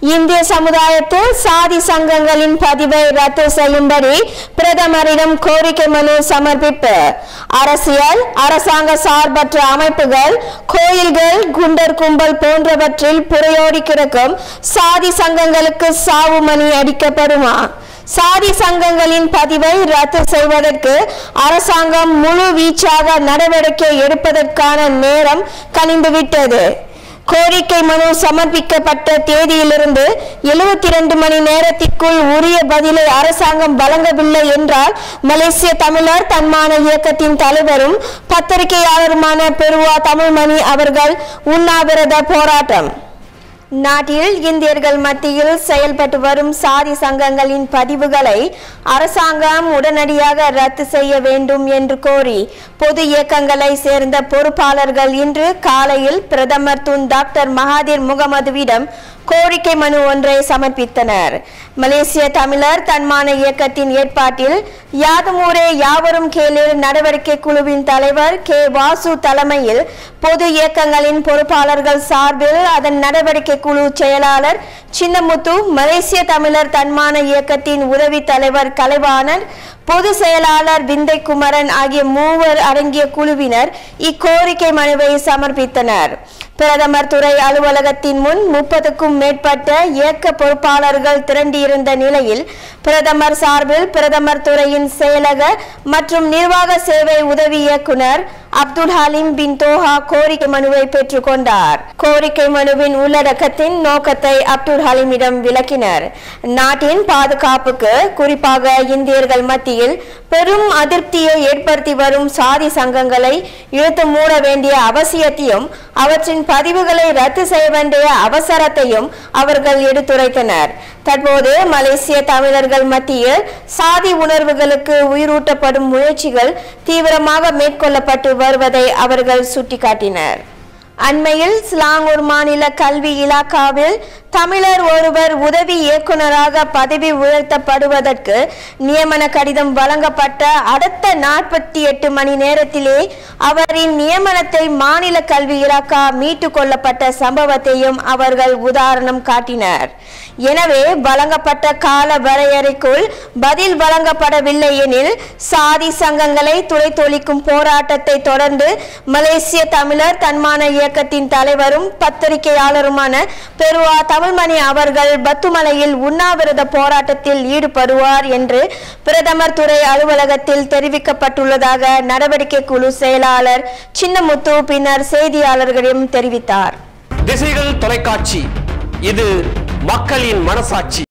இந்திய சமுதாயத்தில் சாதி சங்கங்களின் பதிவை ரத்து செய்யும்படி பிரதமரிடம் கோரிக்கை மனு சமர்ப்பிப்பு அரசியல் அரசாங்க சார்பற்ற அமைப்புகள் கோயில்கள் குண்டர் கும்பல் போன்றவற்றில் புறையோடி கிடக்கும் சாதி சங்கங்களுக்கு சாவு மணி அடிக்கப்படுமா சாதி சங்கங்களின் பதிவை ரத்து செய்வதற்கு அரசாங்கம் முழு வீச்சாக நடவடிக்கை எடுப்பதற்கான நேரம் கனிந்துவிட்டது கோரிக்கை மனு சமர்ப்பிக்கப்பட்ட தேதியிலிருந்து எழுபத்தி இரண்டு மணி நேரத்திற்குள் உரிய பதிலை அரசாங்கம் வழங்கவில்லை என்றால் மலேசிய தமிழர் தன்மான இயக்கத்தின் தலைவரும் பத்திரிகையாளருமான பெருவா தமிழ்மணி அவர்கள் உண்ணாவிரத போராட்டம் நாட்டில் இந்தியர்கள் மத்தியில் செயல்பட்டு வரும் சாதி சங்கங்களின் பதிவுகளை அரசாங்கம் உடனடியாக ரத்து செய்ய வேண்டும் என்று கோரி பொது இயக்கங்களை சேர்ந்த பொறுப்பாளர்கள் இன்று காலையில் பிரதமர் துன் டாக்டர் மகாதீர் முகமதுவிடம் கோரிக்கை மனு ஒன்றை சமர்ப்பித்தனர் மலேசிய தமிழர் தன்மான இயக்கத்தின் ஏற்பாட்டில் யாதுமூரே யாவரும் கேளிர் நடவடிக்கை குழுவின் தலைவர் கே வாசு தலைமையில் பொது இயக்கங்களின் பொறுப்பாளர்கள் சார்பில் அதன் நடவடிக்கை குழு செயலாளர் சின்னமுத்து மலேசிய தமிழர் தன்மான இயக்கத்தின் உதவி தலைவர் கலைவாணன் பொது செயலாளர் விந்தை குமரன் ஆகிய மூவர் அடங்கிய குழுவினர் இக்கோரிக்கை மனுவை சமர்ப்பித்தனர் பிரதமர் துறை அலுவலகத்தின் முன் முப்பதுக்கும் மேற்பட்ட இயக்க பொறுப்பாளர்கள் திரண்டிருந்த நிலையில் பிரதமர் சார்பில் பிரதமர் துறையின் செயலக மற்றும் நிர்வாக சேவை உதவி இயக்குனர் அப்துல் ஹலீம் பின் தோஹா கோரிக்கை மனுவை பெற்றுக்கொண்டார் கோரிக்கை மனுவின் உள்ளடக்கத்தின் நோக்கத்தை அப்துல் ஹலீமிடம் விளக்கினர் நாட்டின் பாதுகாப்புக்கு குறிப்பாக இந்தியர்கள் மத்தியில் பெரும் அதிருப்தியை ஏற்படுத்தி வரும் சாதி சங்கங்களை இழுத்து மூட வேண்டிய அவசியத்தையும் அவற்றின் பதிவுகளை ரத்து செய்ய வேண்டிய அவசரத்தையும் அவர்கள் எடுத்துரைத்தனர் தற்போது மலேசிய தமிழர்கள் மத்தியில் சாதி உணர்வுகளுக்கு உயிரூட்டப்படும் முயற்சிகள் தீவிரமாக மேற்கொள்ளப்பட்டு வருவதை அவர்கள் சுட்டிக்காட்டினர் அண்மையில் ஸ்லாங்கூர் மாநில கல்வி இலாக்காவில் தமிழர் ஒருவர் உதவி இயக்குநராக பதவி உயர்த்தப்படுவதற்கு நியமன கடிதம் வழங்கப்பட்ட அடுத்த நாற்பத்தி எட்டு மணி நேரத்திலே அவரின் நியமனத்தை மாநில கல்வி இலாக்கா மீட்டு கொள்ளப்பட்ட சம்பவத்தையும் அவர்கள் உதாரணம் காட்டினர் எனவே வழங்கப்பட்ட கால வரையறைக்குள் பதில் வழங்கப்படவில்லை எனில் சாதி சங்கங்களை துளைத்தொழிக்கும் போராட்டத்தை தொடர்ந்து மலேசிய தமிழர் தன்மான இயக்கத்தின் தலைவரும் பத்திரிகையாளருமான பெருவா தமிழ்மணி அவர்கள் பத்துமலையில் உண்ணாவிரத போராட்டத்தில் ஈடுபடுவார் என்று பிரதமர் துறை அலுவலகத்தில் தெரிவிக்கப்பட்டுள்ளதாக நடவடிக்கை குழு செயலாளர் சின்னமுத்து பின்னர் செய்தியாளர்களிடம் தெரிவித்தார் திசைகள் தொலைக்காட்சி இது மக்களின் மனசாட்சி